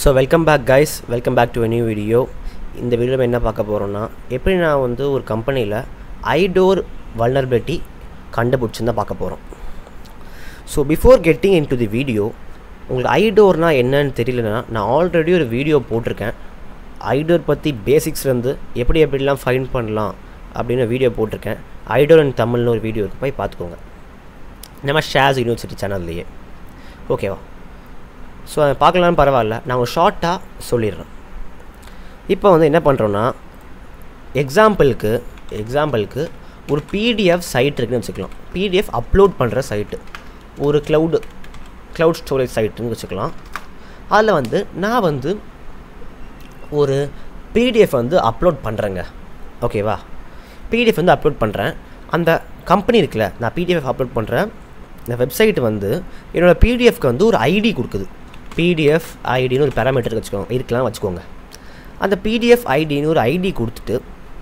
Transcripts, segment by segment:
so welcome back guys welcome back to a new video இந்த வீடியோவில் என்ன பார்க்க போகிறோன்னா எப்படி நான் வந்து ஒரு கம்பெனியில் ஐடோர் வல்னரபிலிட்டி கண்டுபிடிச்சுன்னு தான் பார்க்க போகிறோம் so before getting into the video உங்களுக்கு ஐடோர்னால் என்னன்னு தெரியலனா நான் ஆல்ரெடி ஒரு வீடியோ போட்டிருக்கேன் ஐடோர் பற்றி பேசிக்ஸ்லேருந்து எப்படி எப்படிலாம் ஃபைன் பண்ணலாம் அப்படின்னு வீடியோ போட்டிருக்கேன் ஐடோர் இன் தமிழ்னு ஒரு வீடியோ இருக்கு போய் பார்த்துக்கோங்க நம்ம ஷேஸ் யூனிவர்சிட்டி சேனல்லையே ஓகேவா ஸோ அதை பார்க்கலான்னு பரவாயில்ல நான் ஒரு ஷார்ட்டாக சொல்லிடுறேன் இப்போ வந்து என்ன பண்ணுறோன்னா எக்ஸாம்பிளுக்கு எக்ஸாம்பிளுக்கு ஒரு பிடிஎஃப் சைட் இருக்குன்னு வச்சுக்கலாம் பிடிஎஃப் அப்லோட் பண்ணுற சைட்டு ஒரு க்ளவுடு க்ளவுட் ஸ்டோரேஜ் சைட்டுன்னு வச்சுக்கலாம் அதில் வந்து நான் வந்து ஒரு பிடிஎஃப் வந்து அப்லோட் பண்ணுறேங்க ஓகேவா பிடிஎஃப் வந்து அப்லோட் பண்ணுறேன் அந்த கம்பெனி இருக்குல்ல நான் பிடிஎஃப் அப்லோட் பண்ணுறேன் இந்த வெப்சைட் வந்து என்னோடய பிடிஎஃப்க்கு வந்து ஒரு ஐடி கொடுக்குது பிடிஎஃப் ஐடின்னு ஒரு பேராமீட்டர் வச்சுக்கோங்க இருக்கலாம் வச்சுக்கோங்க அந்த பிடிஎஃப் ஐடின்னு ஒரு ஐடி கொடுத்துட்டு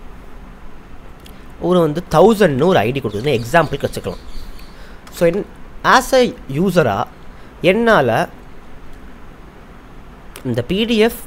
ஒரு வந்து தௌசண்ட்னு ஒரு ஐடி கொடுக்குதுன்னு எக்ஸாம்பிளுக்கு வச்சுக்கலாம் ஸோ என் ஆஸ் அ யூஸராக என்னால் இந்த பிடிஎஃப்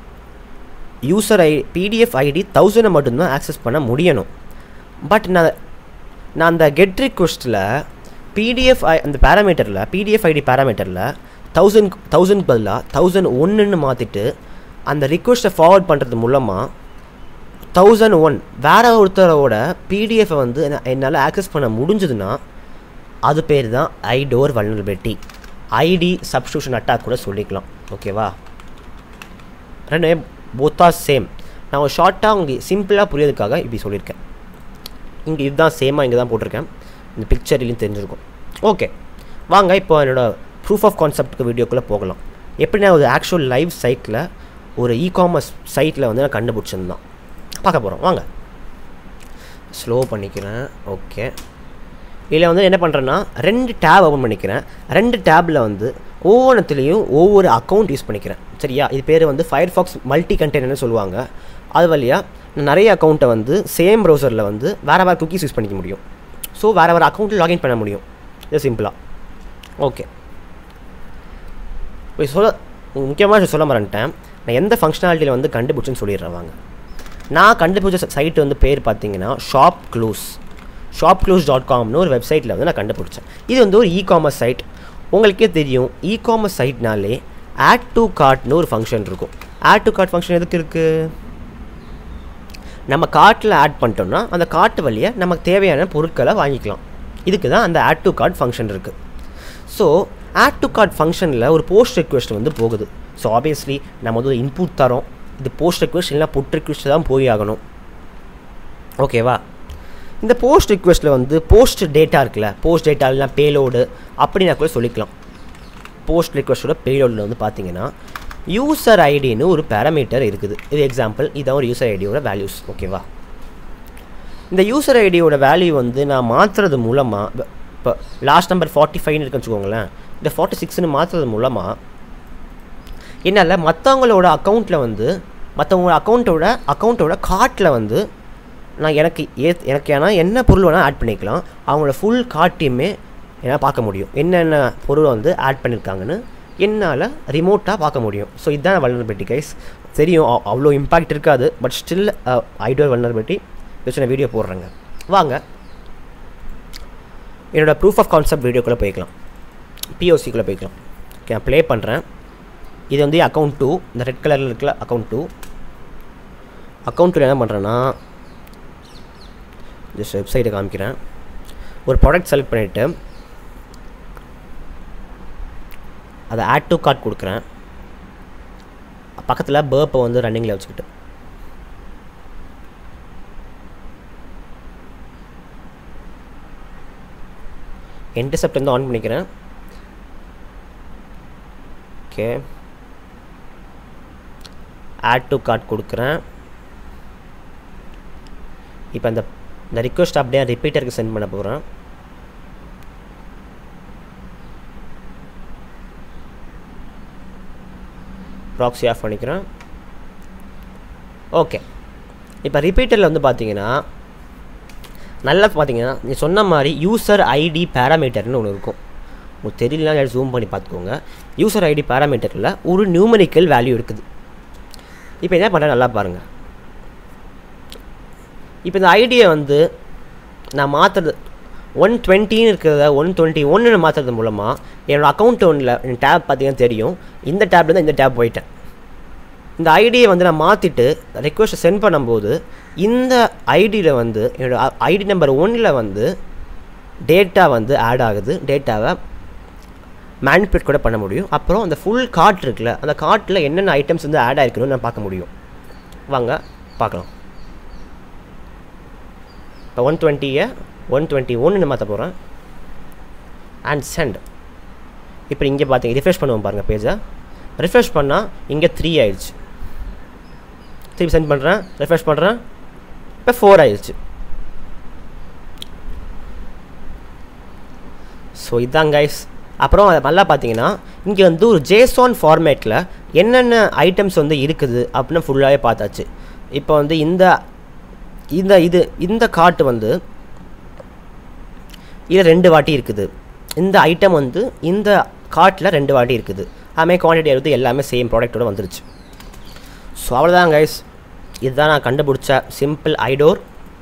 யூசர் ஐ பிடிஎஃப் ஐடி தௌசண்டை மட்டும்தான் ஆக்சஸ் பண்ண முடியணும் பட் நான் நான் அந்த கெட் ரிக்வஸ்ட்டில் பிடிஎஃப் ஐ அந்த பேராமீட்டரில் பிடிஎஃப் ஐடி பேராமீட்டரில் தௌசண்ட் தௌசண்ட் பதிலாக தௌசண்ட் ஒன்றுன்னு மாற்றிட்டு அந்த ரிக்வஸ்ட்டை ஃபார்வர்ட் பண்ணுறது மூலமாக தௌசண்ட் ஒன் வேற ஒருத்தரோட பிடிஎஃப்பை வந்து என்ன- என்னால் ஆக்சஸ் பண்ண முடிஞ்சதுன்னா அது பேர் தான் IDOR vulnerability ID substitution attack கூட சொல்லிக்கலாம் ஓகேவா ரெண்டுமே போத்தா சேம் நான் ஒரு ஷார்ட்டாக உங்களுக்கு சிம்பிளாக புரியறதுக்காக இப்படி சொல்லியிருக்கேன் இங்கே இதுதான் சேமாக இங்கே தான் போட்டிருக்கேன் இந்த பிக்சர்லையும் தெரிஞ்சிருக்கும் ஓகே வாங்க இப்போ என்னோட ப்ரூஃப் ஆஃப் கான்செப்ட்டுக்கு வீடியோக்குள்ளே போகலாம் எப்படி நான் ஒரு ஆக்சுவல் லைவ் சைட்டில் ஒரு இ காமர்ஸ் சைட்டில் வந்து நான் கண்டுபிடிச்சிருந்தான் பார்க்க போகிறோம் வாங்க ஸ்லோ பண்ணிக்கிறேன் ஓகே இதில் வந்து என்ன பண்ணுறேன்னா ரெண்டு டேப் ஓப்பன் பண்ணிக்கிறேன் ரெண்டு டேப்பில் வந்து ஒவ்வொன்றுத்துலேயும் ஒவ்வொரு அக்கௌண்ட் யூஸ் பண்ணிக்கிறேன் சரியா இது பேர் வந்து ஃபயர்ஃபாக்ஸ் மல்டி கண்டெய்னர்னு சொல்லுவாங்க அது வழியாக நான் நிறைய அக்கௌண்ட்டை வந்து சேம் ப்ரௌசரில் வந்து வேறு வேறு குக்கீஸ் யூஸ் பண்ணிக்க முடியும் ஸோ வேறு வேறு அக்கௌண்ட்டில் லாகின் பண்ண முடியும் இது சிம்பிளாக ஓகே இப்போ சொல்ல முக்கியமாக சொல்ல மறந்துட்டேன் நான் எந்த ஃபங்க்ஷனாலிட்டியில் வந்து கண்டுபிடிச்சுன்னு சொல்லிடுறேன் வாங்க நான் கண்டுபிடிச்ச சைட் வந்து பேர் பார்த்தீங்கன்னா ShopClues ShopClues dot காம்னு ஒரு வெப்சைட்டில் வந்து நான் கண்டுபிடிச்சேன் இது வந்து ஒரு இ காமர்ஸ் சைட் உங்களுக்கே தெரியும் இ காமர்ஸ் சைட்னாலே ஆட் டு கார்ட்னு ஒரு ஃபங்க்ஷன் இருக்கும் ஆட் டு கார்ட் ஃபங்க்ஷன் எதுக்கு இருக்குது நம்ம கார்ட்டில் ஆட் பண்ணிட்டோம்னா அந்த கார்ட் வழியாக நமக்கு தேவையான பொருட்களை வாங்கிக்கலாம் இதுக்கு தான் அந்த ஆட் டு கார்ட் ஃபங்க்ஷன் இருக்குது ஸோ ஆட் டு கார்ட் ஃபங்க்ஷனில் ஒரு போஸ்ட் ரெக்வெஸ்ட் வந்து போகுது ஸோ ஆப்வியஸ்லி நம்ம வந்து ஒரு இன்புட் தரோம் இது போஸ்ட் ரெக்வெஸ்ட் இல்லைனா புட் ரெக்வெஸ்ட் தான் போய் ஆகணும் ஓகேவா இந்த போஸ்ட் ரிக்வெஸ்ட்டில் வந்து போஸ்ட் டேட்டா இருக்குல்ல போஸ்ட் டேட்டா இல்லைனா பேலோடு அப்படின்னா கூட சொல்லிக்கலாம் போஸ்ட் ரிக்வெஸ்ட்டோட பேலோடில் வந்து பார்த்தீங்கன்னா யூசர் ஐடின்னு ஒரு பேராமீட்டர் இருக்குது இது எக்ஸாம்பிள் இதான் ஒரு யூசர் ஐடியோட வேல்யூஸ் ஓகேவா இந்த யூசர் ஐடியோட வேல்யூ வந்து நான் மாற்றுறது மூலமாக இப்போ லாஸ்ட் நம்பர் ஃபார்ட்டி ஃபைவ்னு இருக்குன்னு வச்சுக்கோங்களேன் இந்த ஃபார்ட்டி சிக்ஸ்னு மாற்றுறது மூலமாக என்னால் மற்றவங்களோட அக்கௌண்ட்டில் வந்து மற்றவங்களோட அக்கௌண்ட்டோட அக்கௌண்ட்டோட கார்ட்டில் வந்து நான் எனக்கு ஏ எனக்கு ஏன்னா என்ன பொருள் வேணால் ஆட் பண்ணிக்கலாம் அவங்களோட ஃபுல் கார்ட்டையுமே என்னால் பார்க்க முடியும் என்னென்ன பொருள் வந்து ஆட் பண்ணியிருக்காங்கன்னு என்னால் ரிமோட்டாக பார்க்க முடியும் ஸோ இதுதான் வல்னரபிலிட்டி கைஸ் தெரியும் அவ்- அவ்வளோ இம்பாக்ட் இருக்காது பட் ஸ்டில் ஐடோர் வல்னரபிலிட்டி வச்சு நான் வீடியோ போடுறேங்க வாங்க என்னோடய ப்ரூஃப் ஆஃப் கான்செப்ட் வீடியோக்குள்ளே போய்க்கலாம் பிஓசிக்குள்ளே போய்க்கலாம் ஓகே நான் ப்ளே பண்ணுறேன் இது வந்து அக்கௌண்ட் டூ இந்த ரெட் கலரில் இருக்கிற அக்கௌண்ட் டூ அக்கௌண்ட் டூ என்ன பண்ணுறேன்னா ஜஸ்ட் வெப்சைட்டை காமிக்கிறேன் ஒரு ப்ராடக்ட் செலக்ட் பண்ணிவிட்டு அதை ஆட் டு கார்ட் கொடுக்குறேன் பக்கத்தில் பேர்ப்பை வந்து ரன்னிங்கில் வச்சுக்கிட்டு இன்டர்செப்ட் வந்து ஆன் பண்ணிக்கிறேன் ஓகே ஆட் டு கார்ட் கொடுக்குறேன் இப்போ அந்த இந்த ரிக்வெஸ்ட் அப்படியே ரிப்பீட்டருக்கு சென்ட் பண்ண போகிறேன் ப்ராக்ஸி ஆஃப் பண்ணிக்கிறேன் ஓகே இப்போ ரிப்பீட்டரில் வந்து பார்த்தீங்கன்னா நல்லா பார்த்தீங்கன்னா நீ சொன்ன மாதிரி யூசர் ஐடி பேராமீட்டர்னு ஒன்று இருக்கும் உங்களுக்கு தெரியலனா ஜூம் பண்ணி பார்த்துக்கோங்க யூசர் ஐடி பேராமீட்டரில் ஒரு நியூமரிக்கல் வேல்யூ இருக்குது இப்போ என்ன பண்ணுறேன் நல்லா பாருங்கள் இப்போ இந்த ஐடியை வந்து நான் மாற்றுறது ஒன் டுவெண்ட்டின்னு இருக்கிறத ஒன் டுவெண்ட்டி ஒன்று மாற்றுறது மூலமாக என்னோடய அக்கௌண்ட் ஒன்றில் டேப் பார்த்தீங்கன்னா தெரியும் இந்த டேப்லேருந்து இந்த டேப் போயிட்டேன் இந்த ஐடியை வந்து நான் மாற்றிட்டு ரெக்வஸ்ட்டை சென்ட் பண்ணும்போது இந்த ஐடியில் வந்து என்னோடய ஐடி நம்பர் ஒன்னில் வந்து டேட்டா வந்து ஆட் ஆகுது டேட்டாவை மேனிபுலேட் கூட பண்ண முடியும் அப்புறம் அந்த ஃபுல் கார்ட் இருக்குல்ல அந்த கார்ட்டில் என்னென்ன ஐட்டம்ஸ் வந்து ஆட் ஆகிருக்கணும்னு நான் பார்க்க முடியும் வாங்க பார்க்கலாம் இப்போ ஒன் டுவெண்ட்டியை ஒன் டுவெண்ட்டி ஒன்று மாற்ற போகிறேன் அண்ட் சென்ட் இப்போ இங்கே பார்த்தீங்க ரிஃப்ரெஷ் பண்ணுவோம் பாருங்கள் பேஜை ரிஃப்ரெஷ் பண்ணால் இங்கே த்ரீ ஆயிடுச்சு திருப்பி சென்ட் பண்ணுறேன் ரிஃப்ரெஷ் பண்ணுறேன் இப்போ ஃபோர் ஆயிடுச்சு ஸோ இதான் கைஸ் அப்புறம் அது நல்லா பார்த்தீங்கன்னா இங்கே வந்து ஒரு ஜேசான் ஃபார்மேட்டில் என்னென்ன ஐட்டம்ஸ் வந்து இருக்குது அப்படின்னு ஃபுல்லாகவே பார்த்தாச்சு இப்போ வந்து இந்த இந்த இது இந்த கார்ட்டு வந்து இது ரெண்டு வாட்டி இருக்குது இந்த ஐட்டம் வந்து இந்த கார்ட்டில் ரெண்டு வாட்டி இருக்குது அதுமாதிரி குவான்டிட்டி வந்து எல்லாமே சேம் ப்ராடக்ட்டோட வந்துருச்சு ஸோ அவ்வளோதான் கைஸ் இதுதான் நான் கண்டுபிடிச்ச சிம்பிள் ஐடோர்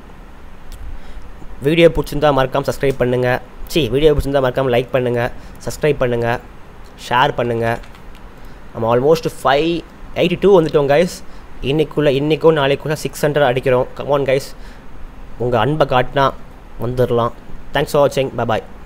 வீடியோ பிடிச்சிருந்தா மறக்காமல் சப்ஸ்கிரைப் பண்ணுங்கள் சி வீடியோ பிடிச்சிருந்தா மறக்காமல் லைக் பண்ணுங்கள் சப்ஸ்கிரைப் பண்ணுங்கள் ஷேர் பண்ணுங்கள் நம்ம ஆல்மோஸ்ட் ஃபைவ் எயிட்டி டூ வந்துட்டோம் கைஸ் இன்றைக்குள்ளே இன்றைக்கும் நாளைக்குள்ளே சிக்ஸ் ஹண்ட்ரட் அடிக்கிறோம் கமான் கைஸ் உங்கள் அன்பை காட்டினா வந்துடலாம் தேங்க்ஸ் ஃபார் வாட்சிங் பாய்